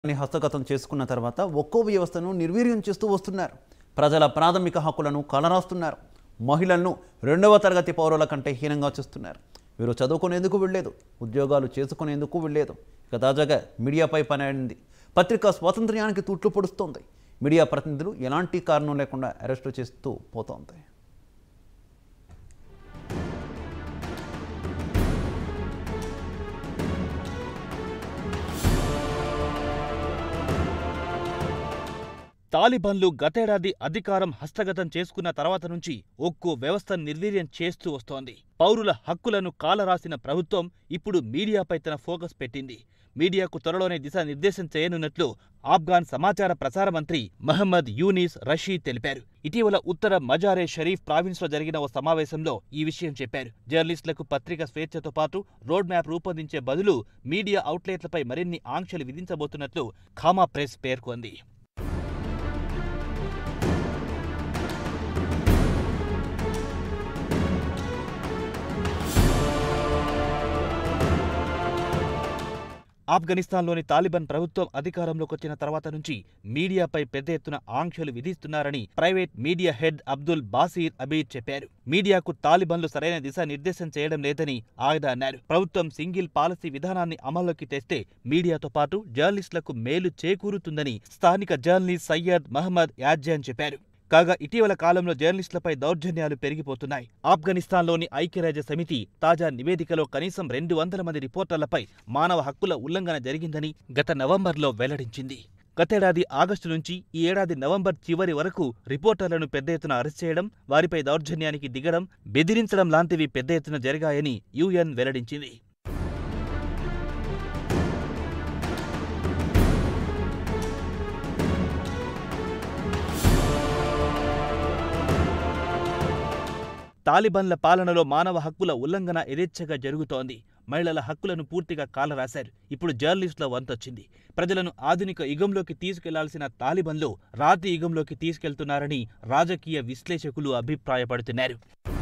ని హస్తగతం చేసుకున్న తర్వాత ఒక్కో వ్యవస్థను నిర్వీర్యం చేస్తూ వస్తున్నారు ప్రజల ప్రాథమిక హక్కులను కలరాస్తున్నారు మహిళలను రెండవ తరగతి పౌరుల కంటే హీనంగా చూస్తున్నారు వీరు చదువుకునేందుకు వెళ్ళలేదు ఉద్యోగాలు చేసుకునేందుకు వెళ్ళలేదు ఇక తాజాగా మీడియాపై పని పత్రికా స్వాతంత్ర్యానికి తూట్లు పొడుస్తోంది మీడియా ప్రతినిధులు ఎలాంటి కారణం లేకుండా అరెస్టు చేస్తూ పోతోంది తాలిబాన్లు గతేడాది అధికారం హస్తగతం చేసుకున్న తర్వాత నుంచి ఒక్కో వ్యవస్థ నిర్వీర్యం చేస్తూ వస్తోంది పౌరుల హక్కులను కాలరాసిన ప్రభుత్వం ఇప్పుడు మీడియాపై తన ఫోకస్ పెట్టింది మీడియాకు త్వరలోనే దిశానిర్దేశం చేయనున్నట్లు ఆఫ్ఘాన్ సమాచార ప్రసార మంత్రి మహమ్మద్ యూనిస్ రషీద్ తెలిపారు ఇటీవల ఉత్తర మజారే షరీఫ్ ప్రావిన్స్లో జరిగిన ఓ సమావేశంలో ఈ విషయం చెప్పారు జర్నలిస్టులకు పత్రిక స్వేచ్ఛతో పాటు రోడ్ మ్యాప్ రూపొందించే బదులు మీడియా అవుట్లెట్లపై మరిన్ని ఆంక్షలు విధించబోతున్నట్లు ఖామా ప్రెస్ పేర్కొంది ఆఫ్ఘనిస్తాన్లోని తాలిబాన్ ప్రభుత్వం అధికారంలోకి వచ్చిన తర్వాత నుంచి మీడియాపై పెద్ద ఎత్తున ఆంక్షలు విధిస్తున్నారని private media head Abdul Basir Abir చెప్పారు మీడియాకు తాలిబాన్లు సరైన దిశానిర్దేశం చేయడం లేదని ఆయన అన్నారు ప్రభుత్వం సింగిల్ పాలసీ విధానాన్ని అమల్లోకి తెస్తే మీడియాతో పాటు జర్నలిస్టులకు మేలు చేకూరుతుందని స్థానిక జర్నలిస్ట్ సయ్యద్ మహమ్మద్ యాజ్జాన్ చెప్పారు కాగా ఇటీవల కాలంలో జర్నలిస్టులపై దౌర్జన్యాలు పెరిగిపోతున్నాయి ఆఫ్ఘనిస్తాన్లోని ఐక్యరాజ్య సమితి తాజా నివేదికలో కనీసం రెండు వందల మంది రిపోర్టర్లపై మానవ హక్కుల ఉల్లంఘన జరిగిందని గత నవంబర్లో వెల్లడించింది గతేడాది ఆగస్టు నుంచి ఈ ఏడాది నవంబర్ చివరి వరకు రిపోర్టర్లను పెద్ద ఎత్తున అరెస్ట్ చేయడం వారిపై దౌర్జన్యానికి దిగడం బెదిరించడం లాంటివి పెద్ద ఎత్తున జరిగాయని యుఎన్ వెల్లడించింది తాలిబాన్ల పాలనలో మానవ హక్కుల ఉల్లంఘన యథేచ్ఛగా జరుగుతోంది మహిళల హక్కులను పూర్తిగా కాలరాశారు ఇప్పుడు జర్నలిస్టుల వంతొచ్చింది ప్రజలను ఆధునిక యుగంలోకి తీసుకెళ్లాల్సిన తాలిబాన్లు రాతి యుగంలోకి తీసుకెళ్తున్నారని రాజకీయ విశ్లేషకులు అభిప్రాయపడుతున్నారు